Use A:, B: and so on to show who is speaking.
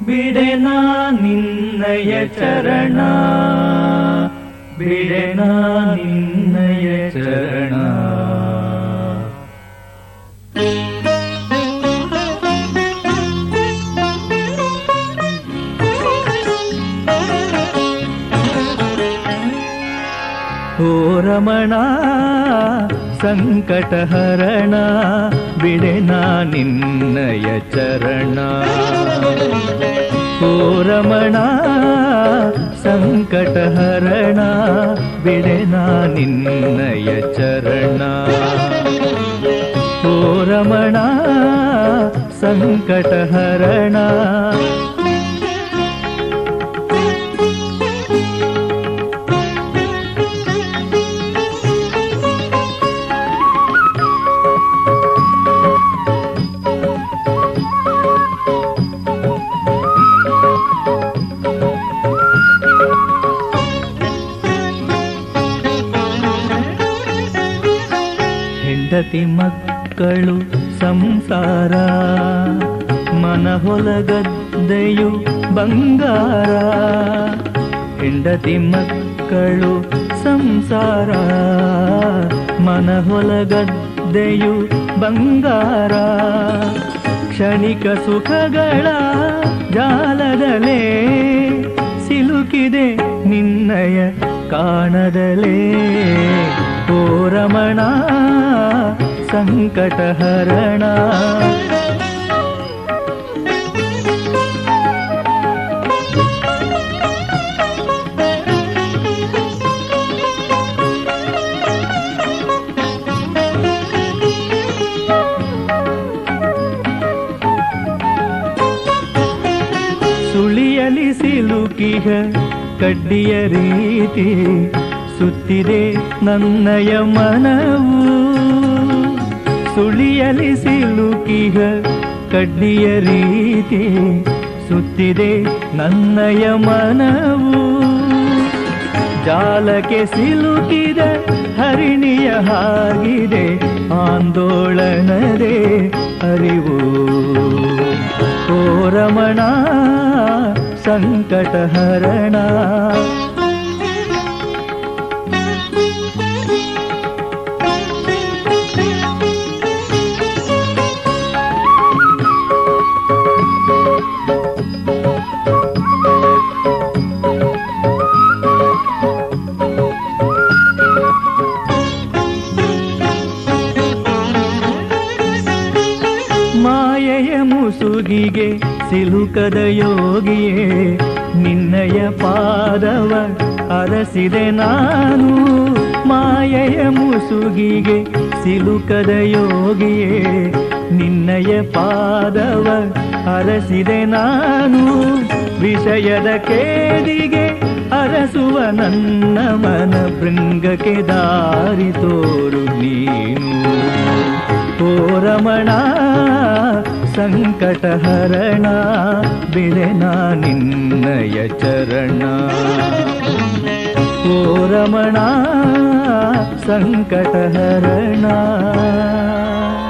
A: ಬಿಡೆನ ನಿನ್ನಯ ಚರಣ ಬಿಡೆನ ನಿನ್ನಯ ಚರಣ ಓ ರಮಣ ಸಂಕಟಹರಣ ಬಿಡೆನ ನಿನ್ನಯ ಚರಣ ಓ ರಮಣ ಸಂಕಟಹರಣ ಬಿಡೆನ ನಿನ್ನಯ ಚರಣ ಓ ರಮಣ ಸಂಕಟಹರಣ ಹೆಂಡತಿ ಮಕ್ಕಳು ಸಂಸಾರ ಮನ ಹೊಲಗದ್ದೆಯು ಬಂಗಾರ ಹೆಂಡತಿ ಮಕ್ಕಳು ಸಂಸಾರ ಮನ ಹೊಲಗದ್ದೆಯು ಬಂಗಾರ ಕ್ಷಣಿಕ ಸುಖಗಳ ಜಾಲದಲೇ ಸಿಲುಕಿದೆ ನಿನ್ನಯ ಕಾಣದಲೇ ಓ ರಮಣ ಸಂಕಟಹರಣ ಸುಳಿಯಲಿ ಸಿಲುಕಿಹ ಕಡ್ಡಿಯ ರೀತಿ ಸುತ್ತಿದೆ ನನ್ನಯ ಮನವು ಸುಳಿಯಲಿ ಸಿಲುಕಿಹ ಕಡ್ಡಿಯ ರೀತಿ ಸುತ್ತಿದೆ ನನ್ನಯ ಮನವು ಜಾಲಕ್ಕೆ ಸಿಲುಕಿದ ಹರಿಣಿಯ ಹಾಗಿದೆ ಆಂದೋಳನದೇ ಅರಿವು ಓ ರಮಣ ಸಂಕಟಹರಣ ಮಾಯೆಯ ಮುಸುಗಿಗೆ ಸಿಲುಕದ ಯೋಗಿಯೇ ನಿನ್ನಯ ಪಾದವ ಅರಸಿದೆ ನಾನು ಮಾಯೆಯ ಮುಸುಗಿಗೆ ಸಿಲುಕದ ಯೋಗಿಯೇ ನಿನ್ನಯ ಪಾದವ ಅರಸಿದೆ ನಾನು ವಿಷಯದ ಕೇದಿಗೆ ಅರಸುವ ನನ್ನ ಮನ ಭೃಂಗಕ್ಕೆ ದಾರಿ ತೋರು ನೀನು ಓ ರಮಣ ಸಂಕಟಹರಣ ಬಿಡೆನ ನಿನ್ನಯ ಚರಣ ಓ ರಮಣ ಸಂಕಟಹರಣ